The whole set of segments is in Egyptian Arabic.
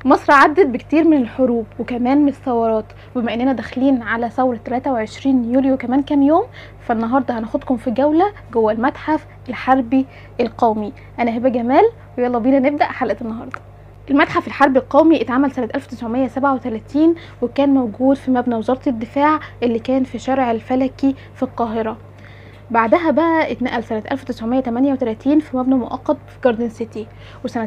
مصر عدت بكتير من الحروب وكمان من الثورات وبما اننا داخلين على ثورة 23 يوليو كمان كام يوم فالنهاردة هناخدكم في جولة جوه المتحف الحربي القومي انا هبة جمال ويلا بينا نبدأ حلقة النهاردة المتحف الحربي القومي اتعمل سنة 1937 وكان موجود في مبنى وزارة الدفاع اللي كان في شارع الفلكي في القاهرة بعدها بقى اتنقل سنة 1938 في مبنى مؤقت في جاردن سيتي وسنة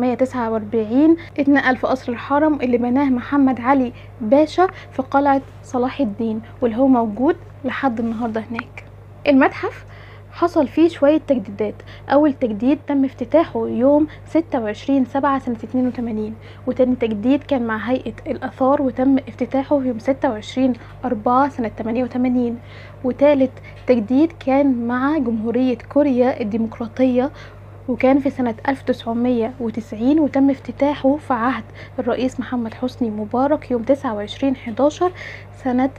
1949 اتنقل في قصر الحرم اللي بناه محمد علي باشا في قلعة صلاح الدين واللي هو موجود لحد النهاردة هناك المتحف حصل فيه شوية تجديدات أول تجديد تم افتتاحه يوم 26 سبعة سنة 82 وتاني تجديد كان مع هيئة الآثار وتم افتتاحه يوم 26 أربعة سنة 88 وتالت تجديد كان مع جمهورية كوريا الديمقراطية وكان في سنة 1990 وتم افتتاحه في عهد الرئيس محمد حسني مبارك يوم 29 11 سنة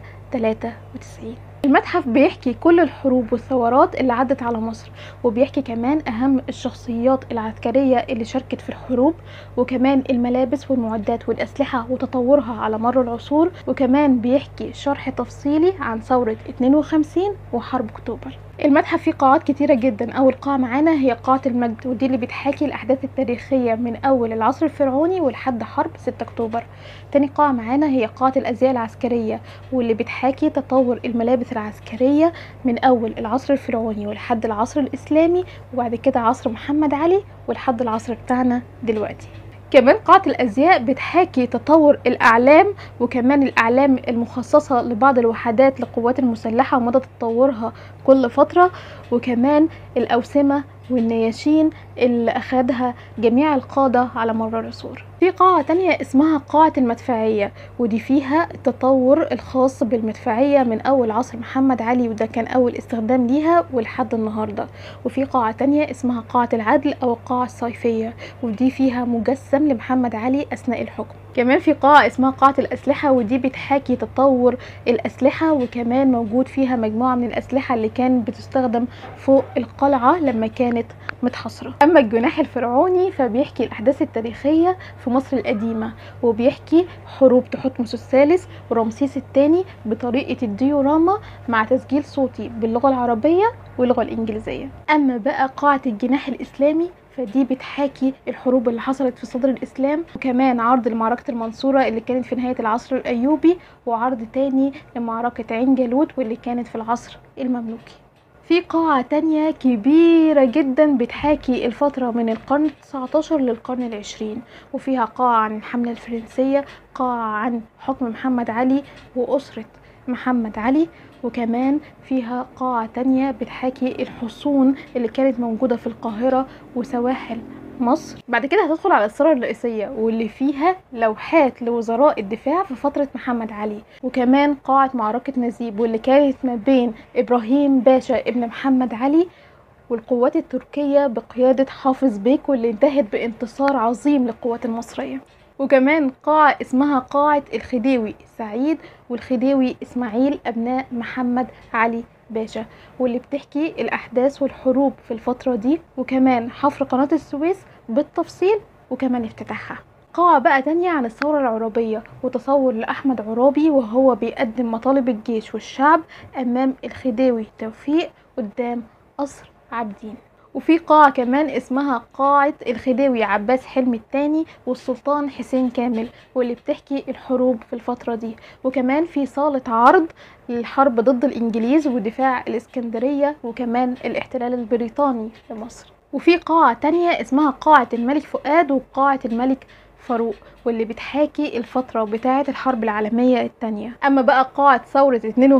93 المتحف بيحكي كل الحروب والثورات اللي عدت على مصر وبيحكي كمان أهم الشخصيات العسكرية اللي شاركت في الحروب وكمان الملابس والمعدات والأسلحة وتطورها على مر العصور وكمان بيحكي شرح تفصيلي عن ثورة 52 وحرب أكتوبر المتحف فيه قاعات كتيرة جدا أول قاعة معانا هي قاعة المجد ودي اللي بتحاكي الأحداث التاريخية من أول العصر الفرعوني ولحد حرب 6 أكتوبر تاني قاعة معانا هي قاعة الأزياء العسكرية واللي بتحاكي تطور الملابس العسكرية من أول العصر الفرعوني ولحد العصر الإسلامي وبعد كده عصر محمد علي ولحد العصر بتاعنا دلوقتي كمان قاعة الأزياء بتحاكي تطور الأعلام وكمان الأعلام المخصصة لبعض الوحدات للقوات المسلحة ومدى تطورها كل فترة وكمان الأوسمة والنياشين اللي أخدها جميع القادة على مر العصور في قاعة تانية اسمها قاعة المدفعية ودي فيها التطور الخاص بالمدفعية من أول عصر محمد علي وده كان أول استخدام ليها ولحد النهاردة وفي قاعة تانية اسمها قاعة العدل أو القاعة الصيفية ودي فيها مجسم لمحمد علي أثناء الحكم كمان في قاعة اسمها قاعة الأسلحة ودي بتحاكي تطور الأسلحة وكمان موجود فيها مجموعة من الأسلحة اللي كانت بتستخدم فوق القلعة لما كانت متحصرة أما الجناح الفرعوني فبيحكي الأحداث التاريخية في مصر القديمة وبيحكي حروب تحتمس الثالث ورمسيس الثاني بطريقة الديوراما مع تسجيل صوتي باللغة العربية واللغة الإنجليزية أما بقى قاعة الجناح الإسلامي فدي بتحاكي الحروب اللي حصلت في صدر الإسلام وكمان عرض لمعركة المنصورة اللي كانت في نهاية العصر الأيوبي وعرض تاني لمعركة عين جالوت واللي كانت في العصر المملوكي في قاعة تانية كبيرة جدا بتحاكي الفترة من القرن 19 للقرن العشرين وفيها قاعة عن الحملة الفرنسية قاعة عن حكم محمد علي وأسرة محمد علي وكمان فيها قاعة تانية بتحاكي الحصون اللي كانت موجودة في القاهرة وسواحل مصر بعد كده هتدخل على الصالة الرئيسية واللي فيها لوحات لوزراء الدفاع في فترة محمد علي وكمان قاعة معركة نزيب واللي كانت ما بين إبراهيم باشا ابن محمد علي والقوات التركية بقيادة حافظ بيك واللي انتهت بانتصار عظيم للقوات المصرية وكمان قاعة اسمها قاعة الخديوي سعيد والخديوي إسماعيل أبناء محمد علي باشا واللي بتحكي الأحداث والحروب في الفترة دي وكمان حفر قناة السويس بالتفصيل وكمان افتتاحها قاعة بقى تانية عن الثورة العرابية وتصور لأحمد عرابي وهو بيقدم مطالب الجيش والشعب أمام الخديوي توفيق قدام قصر عابدين وفي قاعة كمان اسمها قاعة الخديوي عباس حلمي الثاني والسلطان حسين كامل واللي بتحكي الحروب في الفترة دي وكمان في صالة عرض للحرب ضد الإنجليز ودفاع الإسكندرية وكمان الاحتلال البريطاني لمصر وفي قاعة تانية اسمها قاعة الملك فؤاد وقاعة الملك فاروق واللي بتحاكي الفترة بتاعة الحرب العالمية التانية أما بقى قاعة ثورة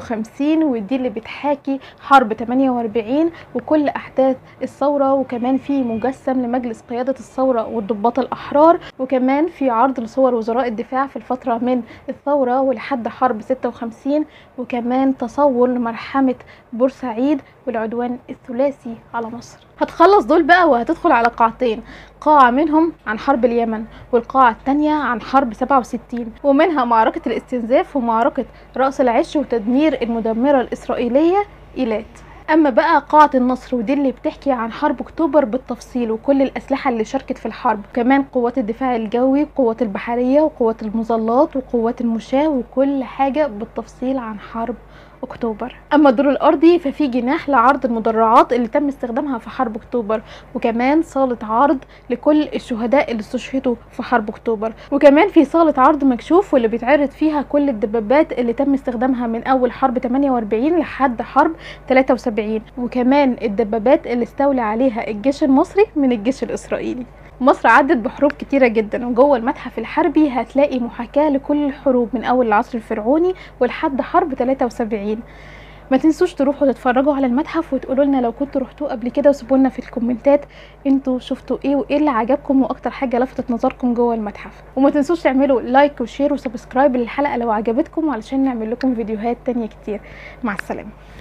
52 ودي اللي بتحاكي حرب 48 وكل أحداث الثورة وكمان في مجسم لمجلس قيادة الثورة والضباط الأحرار وكمان في عرض لصور وزراء الدفاع في الفترة من الثورة ولحد حرب 56 وكمان تصور لمرحمة بورسعيد والعدوان الثلاثي على مصر هتخلص دول بقى وهتدخل على قاعتين قاعة منهم عن حرب اليمن والقاعة التانية عن حرب 67 ومنها معركة الاستنزاف ومعركة رأس العش وتدمير المدمرة الإسرائيلية إيلات اما بقى قاعة النصر ودي اللي بتحكي عن حرب اكتوبر بالتفصيل وكل الاسلحة اللي شاركت في الحرب كمان قوات الدفاع الجوي وقوات البحرية وقوات المظلات وقوات المشاة وكل حاجة بالتفصيل عن حرب اكتوبر اما الدور الارضي ففي جناح لعرض المدرعات اللي تم استخدامها في حرب اكتوبر وكمان صالة عرض لكل الشهداء اللي استشهدوا في حرب اكتوبر وكمان في صالة عرض مكشوف واللي بيتعرض فيها كل الدبابات اللي تم استخدامها من اول حرب 48 لحد حرب 73 وكمان الدبابات اللي استولى عليها الجيش المصري من الجيش الاسرائيلي مصر عدت بحروب كتيرة جدا وجوه المتحف الحربي هتلاقي محاكاة لكل الحروب من أول العصر الفرعوني ولحد حرب 73 ما تنسوش تروحوا تتفرجوا على المتحف وتقولوا لنا لو كنتوا رحتوه قبل كده وسيبوا لنا في الكومنتات انتوا شفتوا ايه وايه اللي عجبكم واكتر حاجه لفتت نظركم جوه المتحف وما تنسوش تعملوا لايك وشير وسبسكرايب للحلقه لو عجبتكم علشان نعمل لكم فيديوهات تانية كتير مع السلامه